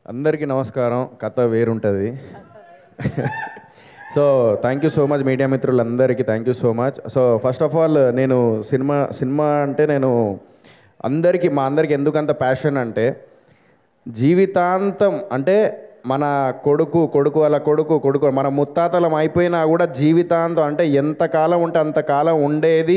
అందరికీ నమస్కారం కథ వేరుంటుంది so thank you so much media మిత్రులందరికీ thank you so much so first of all నేను సినిమా సినిమా అంటే నేను అందరికీ మా అందరికీ ఎందుకంత ప్యాషన్ అంటే జీవితాంతం అంటే మన కొడుకు కొడుకు వాళ్ళ కొడుకు కొడుకు మన ముత్తాతలం అయిపోయినా కూడా జీవితాంతం అంటే ఎంత కాలం ఉంటే అంతకాలం ఉండేది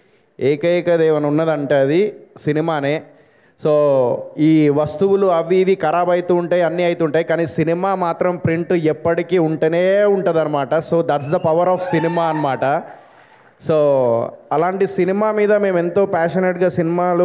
ఏకైకది ఏమైనా ఉన్నదంటే అది సినిమానే సో ఈ వస్తువులు అవి ఇవి ఖరాబ్ అవుతూ ఉంటాయి అన్నీ అవుతుంటాయి కానీ సినిమా మాత్రం ప్రింట్ ఎప్పటికీ ఉంటూనే ఉంటుంది అనమాట so that's the power of cinema అనమాట సో అలాంటి సినిమా మీద మేము ఎంతో ప్యాషనెట్గా సినిమాలు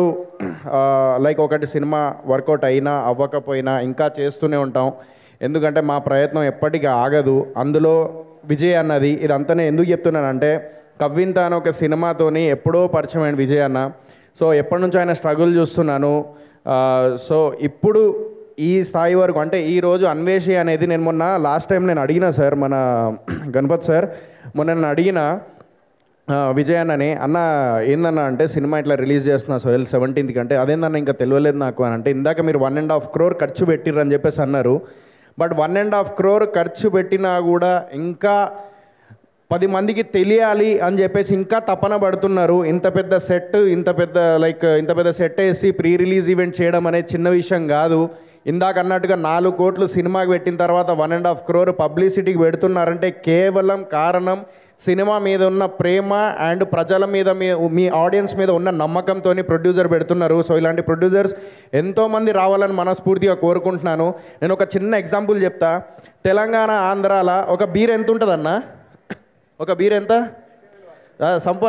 లైక్ ఒకటి సినిమా వర్కౌట్ అయినా అవ్వకపోయినా ఇంకా చేస్తూనే ఉంటాం ఎందుకంటే మా ప్రయత్నం ఎప్పటికీ ఆగదు అందులో విజయ్ అన్నది ఇదంతా నేను ఎందుకు చెప్తున్నానంటే కవ్వింత అని ఒక సినిమాతోని ఎప్పుడో పరిచయం అయిన విజయ్ అన్న సో ఎప్పటి నుంచో ఆయన స్ట్రగుల్ చూస్తున్నాను ఆ, సో ఇప్పుడు ఈ స్థాయి వరకు అంటే ఈ రోజు అన్వేషి అనేది నేను మొన్న లాస్ట్ టైం నేను అడిగిన సార్ మన గణపత్ సార్ మొన్న నేను అడిగిన ఆ, విజయ్ అన్నని అన్న ఏందన్న అంటే సినిమా ఇట్లా రిలీజ్ చేస్తున్నా సోయల్ సెవెంటీన్త్కి అంటే అదేందన్న ఇంకా తెలియలేదు నాకు అని అంటే ఇందాక మీరు వన్ అండ్ హాఫ్ క్రోర్ ఖర్చు పెట్టిర్రు అని చెప్పేసి అన్నారు but one and half crore ఖర్చు పెట్టినా కూడా ఇంకా పది మందికి తెలియాలి అని చెప్పేసి ఇంకా తపన పడుతున్నారు ఇంత పెద్ద సెట్ ఇంత పెద్ద లైక్ ఇంత పెద్ద సెట్ వేసి ప్రీ రిలీజ్ ఈవెంట్ చేయడం అనేది చిన్న విషయం కాదు ఇందాక అన్నట్టుగా నాలుగు కోట్లు సినిమాకి పెట్టిన తర్వాత వన్ అండ్ హాఫ్ క్రోర్ పబ్లిసిటీకి పెడుతున్నారంటే కేవలం కారణం సినిమా మీద ఉన్న ప్రేమ అండ్ ప్రజల మీద మీ మీ ఆడియన్స్ మీద ఉన్న నమ్మకంతో ప్రొడ్యూసర్ పెడుతున్నారు సో ఇలాంటి ప్రొడ్యూసర్స్ ఎంతోమంది రావాలని మనస్ఫూర్తిగా కోరుకుంటున్నాను నేను ఒక చిన్న ఎగ్జాంపుల్ చెప్తా తెలంగాణ ఆంధ్రాల ఒక బీర్ ఎంత ఉంటుందన్నా ఒక బీర్ ఎంత ఆ, సంప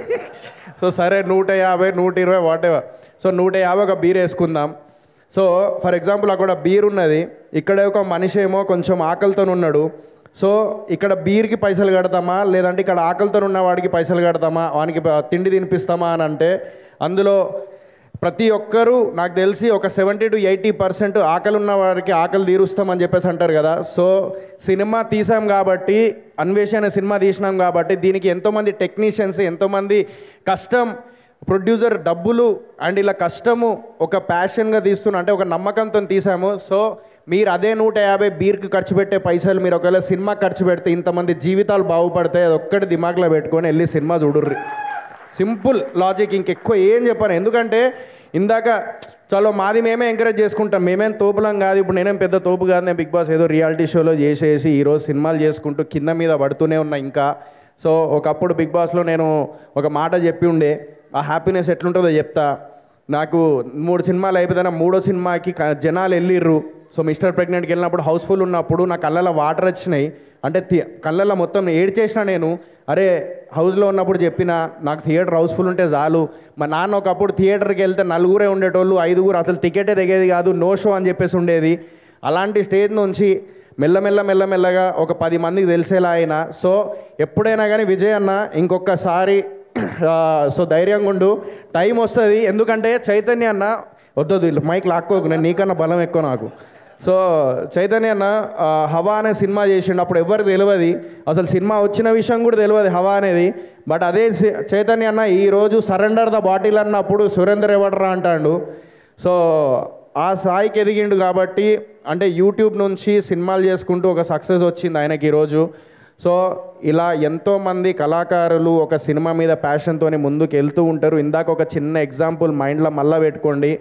సో సరే నూట యాభై నూట ఇరవై వాటెవర్ సో నూట యాభై ఒక బీర్ వేసుకుందాం సో ఫర్ ఎగ్జాంపుల్ అక్కడ బీర్ ఉన్నది ఇక్కడ ఒక మనిషి ఏమో కొంచెం ఆకలితో ఉన్నాడు సో ఇక్కడ బీర్కి పైసలు కడతామా లేదంటే ఇక్కడ ఆకలితో ఉన్న వాడికి పైసలు కడతామా వానికి ప- తిండి తినిపిస్తామా అని అంటే అందులో ప్రతి ఒక్కరూ నాకు తెలిసి ఒక సెవెంటీ టు ఎయిటీ పర్సెంట్ ఆకలి ఉన్న వారికి ఆకలి తీరుస్తామని చెప్పేసి అంటారు కదా సో సినిమా తీసాం కాబట్టి అన్వేషణ సినిమా తీసినాం కాబట్టి దీనికి ఎంతోమంది టెక్నీషియన్స్ ఎంతోమంది కష్టం ప్రొడ్యూసర్ డబ్బులు అండ్ ఇలా కష్టము ఒక ప్యాషన్గా తీస్తున్నా అంటే ఒక నమ్మకంతో తీసాము సో మీరు అదే నూట యాభై బీర్కి ఖర్చు పెట్టే పైసలు మీరు ఒకవేళ సినిమా ఖర్చు పెడితే ఇంతమంది జీవితాలు బాగుపడతాయి అది ఒక్కటి దిమాగ్లో పెట్టుకొని వెళ్ళి సినిమా చూడుర్రి సింపుల్ లాజిక్ ఇంకెక్కువ ఏం చెప్పాను ఎందుకంటే ఇందాక చలో మాది మేమే ఎంకరేజ్ చేసుకుంటాం మేమేం తోపులం కాదు ఇప్పుడు నేనేం పెద్ద తోపు కాదు నేను బిగ్ బాస్ ఏదో రియాలిటీ షోలో చేసేసి ఈరోజు సినిమాలు చేసుకుంటూ కింద మీద పడుతూనే ఉన్నా ఇంకా సో ఒకప్పుడు బిగ్ బాస్లో నేను ఒక మాట చెప్పి ఉండే ఆ హ్యాపీనెస్ ఎట్లుంటుందో చెప్తా నాకు మూడు సినిమాలు అయిపోయినా మూడో సినిమాకి క- జనాలు వెళ్ళిర్రు సో మిస్టర్ ప్రెగ్నెంట్కి వెళ్ళినప్పుడు హౌస్ఫుల్ ఉన్నప్పుడు నా కళ్ళలో వాటర్ వచ్చినాయి అంటే తి- కళ్ళల్లో మొత్తం ఏడ్చేసిన నేను అరే హౌస్లో ఉన్నప్పుడు చెప్పిన నాకు థియేటర్ హౌస్ఫుల్ ఉంటే చాలు మా నాన్న ఒకప్పుడు థియేటర్కి వెళ్తే నలుగురే ఉండేటోళ్ళు ఐదుగురు అసలు టికెటే తెగేది కాదు నో షో అని చెప్పేసి ఉండేది అలాంటి స్టేజ్ నుంచి మెల్లమెల్ల మెల్లమెల్లగా ఒక పది మందికి తెలిసేలా అయినా సో ఎప్పుడైనా కానీ విజయ్ అన్న ఇంకొకసారి ఆ, సో ధైర్యంగా ఉండు టైం వస్తుంది ఎందుకంటే చైతన్య అన్న వద్దొద్దు వీళ్ళు మైక్ లాక్కోకు నేను నీకన్నా బలం ఎక్కువ నాకు సో చైతన్య అన్న ఆ, హవా అనే సినిమా చేసిండు అప్పుడు ఎవరు తెలియదు అసలు సినిమా వచ్చిన విషయం కూడా తెలియదు హవా అనేది బట్ అదే సి- చైతన్య అన్న ఈరోజు సరెండర్ ద బాటిల్ అన్నప్పుడు సురేందర్ ఎవడరా అంటాడు సో ఆ స్థాయికి ఎదిగిండు కాబట్టి అంటే యూట్యూబ్ నుంచి సినిమాలు చేసుకుంటూ ఒక సక్సెస్ వచ్చింది ఆయనకి ఈరోజు సో ఇలా ఎంతోమంది కళాకారులు ఒక సినిమా మీద ప్యాషన్తో ముందుకు వెళ్తూ ఉంటారు ఇందాక ఒక చిన్న ఎగ్జాంపుల్ మైండ్లో మళ్ళీ పెట్టుకోండి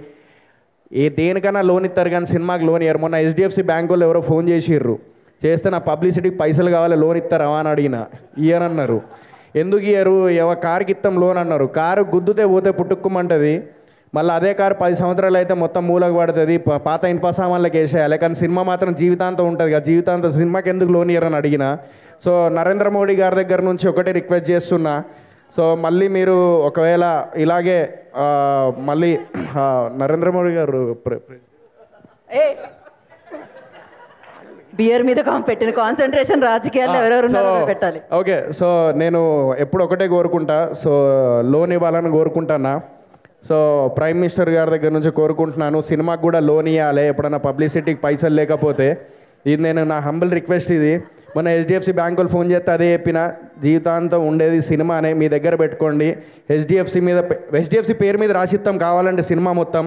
ఏ దేనికైనా లోన్ ఇస్తారు కానీ సినిమాకి లోన్ ఇయ్యరు మొన్న హెచ్డిఎఫ్సి బ్యాంక్ వాళ్ళు ఎవరో ఫోన్ చేసిర్రు చేస్తే నా పబ్లిసిటీకి పైసలు కావాలి లోన్ ఇస్తారా అని అడిగిన ఇయ్యనన్నారు ఎందుకు ఇయ్యరు ఎవ కార్కి ఇస్తాం లోన్ అన్నారు కారు గుద్దుతే పోతే పుట్టుక్కుమంటది మళ్ళీ అదే కారు పది సంవత్సరాలు అయితే మొత్తం మూలకు పడుతుంది ప- పాత ఇనుప సామాన్లకు వేసేయాలి కానీ సినిమా మాత్రం జీవితాంతం ఉంటుంది కదా జీవితాంతం సినిమాకి ఎందుకు లోన్ ఇయ్యరని అడిగిన సో నరేంద్ర మోడీ గారి దగ్గర నుంచి ఒకటే రిక్వెస్ట్ చేస్తున్నా సో మళ్ళీ మీరు ఒకవేళ ఇలాగే ఆ, మళ్ళీ ఆ, నరేంద్ర మోడీ గారు ప్ర- ప్ర- ఏ బియర్ మీద కాం- పెట్టిన కాన్సన్ట్రేషన్ రాజకీయాల్లో ఎవరెవరు ఉన్నారో సో, పెట్టాలి ఓకే సో నేను ఎప్పుడు ఒకటే కోరుకుంటా సో లోన్ ఇవ్వాలని కోరుకుంటానా సో ప్రైమ్ మినిస్టర్ గారి దగ్గర నుంచి కోరుకుంటున్నాను సినిమాకి కూడా లోన్ ఇవ్వాలి ఎప్పుడైనా పబ్లిసిటీకి పైసలు లేకపోతే ఇది నేను నా హంబుల్ రిక్వెస్ట్ ఇది మన హెచ్డిఎఫ్సి బ్యాంక్ వాళ్ళు ఫోన్ చేస్తే అదే చెప్పిన జీవితాంతం ఉండేది సినిమానే మీ దగ్గర పెట్టుకోండి హెచ్డిఎఫ్సి మీద హెచ్డిఎఫ్సి పేరు మీద రాసిస్తాం కావాలంటే సినిమా మొత్తం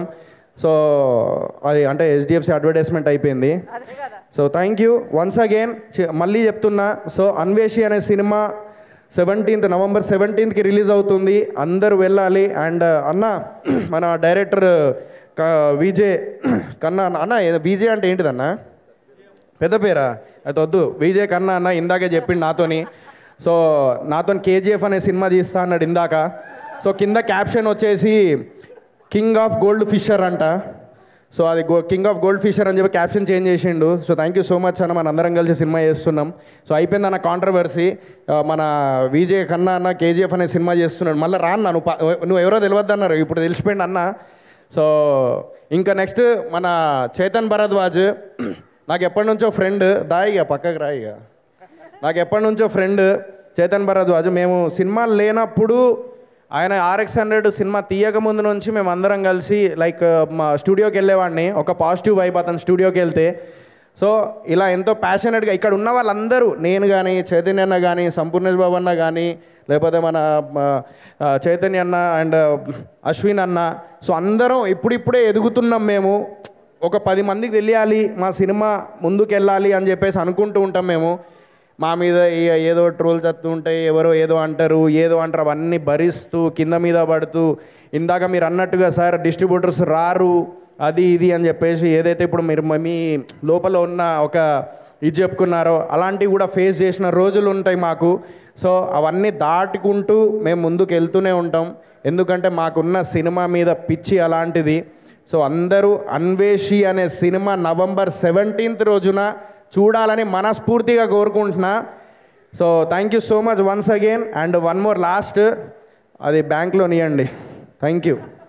సో అది అంటే హెచ్డిఎఫ్సి అడ్వర్టైజ్మెంట్ అయిపోయింది so thank you once again మళ్ళీ చెప్తున్నా సో అన్వేషి అనే సినిమా సెవెంటీన్త్ నవంబర్ సెవెంటీన్త్కి రిలీజ్ అవుతుంది అందరూ వెళ్ళాలి అండ్ అన్న మన డైరెక్టర్ విజే కన్నా అన్న విజే అంటే ఏంటిదన్నా పెద్ద పేరా అయితే వద్దు విజయ్ కన్నా అన్న ఇందాకే చెప్పిండు నాతోని సో నాతో కేజీఎఫ్ అనే సినిమా తీస్తా అన్నాడు ఇందాక సో కింద క్యాప్షన్ వచ్చేసి కింగ్ ఆఫ్ గోల్డ్ ఫిషర్ అంట సో అది go king of gold fisher అని చెప్పి క్యాప్షన్ చేంజ్ చేసిండు so thank you so much అన్న మన అందరం కలిసి సినిమా చేస్తున్నాం సో అయిపోయింది అన్న కాంట్రవర్సీ మన విజయ్ కన్నా అన్న కేజీఎఫ్ అనే సినిమా చేస్తున్నాడు మళ్ళీ రాను నువ్వు పా- నువ్వు ఎవరో తెలియదు అన్నారు ఇప్పుడు తెలిసిపోయింది అన్న సో ఇంకా నెక్స్ట్ మన చేతన్ భరద్వాజ్ నాకు ఎప్పటి నుంచో ఫ్రెండ్ దాయిగా పక్కకు రాయిగా నాకు ఎప్పటి నుంచో ఫ్రెండ్ చేతన్ భరద్వాజ్ మేము సినిమాలు లేనప్పుడు ఆయన ఆర్ఎక్స్ హండ్రెడ్ సినిమా తీయక ముందు నుంచి మేము అందరం కలిసి లైక్ మా స్టూడియోకి వెళ్ళేవాడిని ఒక పాజిటివ్ వైబ్ అతను స్టూడియోకి వెళ్తే సో ఇలా ఎంతో ప్యాషనెట్గా ఇక్కడ ఉన్న వాళ్ళందరూ నేను కానీ చైతన్య అన్న కానీ సంపూర్ణేష్ బాబు అన్న కానీ లేకపోతే మన ఆ, ఆ, చైతన్య అన్న అండ్ అశ్విన్ అన్న సో అందరం ఇప్పుడిప్పుడే ఎదుగుతున్నాం మేము ఒక పది మందికి తెలియాలి మా సినిమా ముందుకు వెళ్ళాలి అని చెప్పేసి అనుకుంటూ ఉంటాం మేము మా మీద ఏ- ఏదో ట్రోల్ చత్తు ఉంటాయి ఎవరో ఏదో అంటారు ఏదో అంటారు అవన్నీ భరిస్తూ కింద మీద పడుతూ ఇందాక మీరు అన్నట్టుగా సార్ డిస్ట్రిబ్యూటర్స్ రారు అది ఇది అని చెప్పేసి ఏదైతే ఇప్పుడు మీరు మీ లోపల ఉన్న ఒక ఇది చెప్పుకున్నారో అలాంటివి కూడా ఫేస్ చేసిన రోజులు ఉంటాయి మాకు సో అవన్నీ దాటుకుంటూ మేము ముందుకు వెళ్తూనే ఉంటాం ఎందుకంటే మాకున్న సినిమా మీద పిచ్చి అలాంటిది సో అందరూ అన్వేషి అనే సినిమా నవంబర్ సెవెంటీన్త్ రోజున చూడాలని మనస్ఫూర్తిగా కోరుకుంటున్నా so thank you so much once again and one more last అది బ్యాంక్లో నియండి థ్యాంక్ యూ